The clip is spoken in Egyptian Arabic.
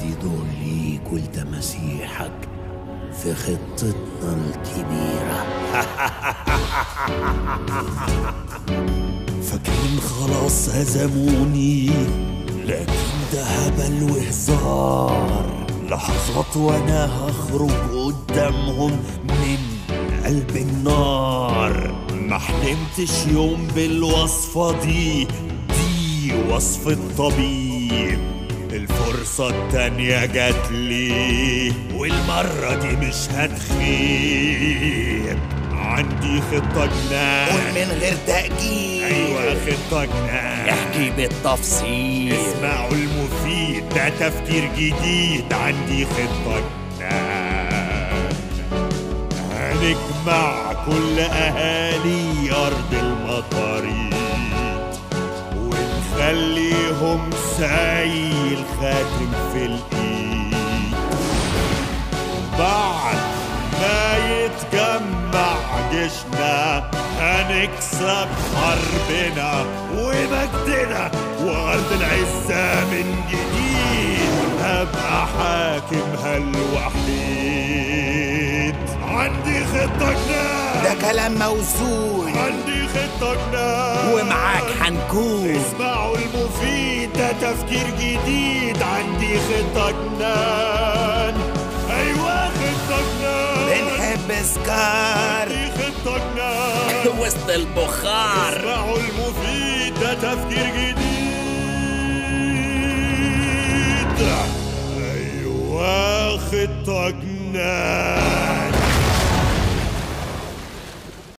ادي دور ليك ولتماسيحك في خطتنا الكبيرة فاكرين خلاص هزموني لكن ده هبل وهزار لحظات وانا هخرج قدامهم من قلب النار ما حلمتش يوم بالوصفة دي دي وصفة طبيب الفرصة التانية جات لي والمرة دي مش هتخيب عندي خطة جنان قول من غير تأجيل أيوة خطة جنان احكي بالتفصيل اسمعوا المفيد ده تفكير جديد عندي خطة جنان هنجمع كل أهالي أرض المطاريد ونخليهم سايل خاتم في الإيد بعد ما يتجمع جيشنا هنكسب حربنا ومجدنا وأرض العزة من جديد هبقى حاكمها الوحيد عندي خطة جنان ده كلام موزون عندي خطة جنان ومعاك هنكون اسمعوا المفيد ده تفكير جديد عندي خطة جنان أيوة خطة جنان بنحب سكار عندي خطة جنان وسط البخار اسمعوا المفيد ده تفكير جديد أيوة خطة جنان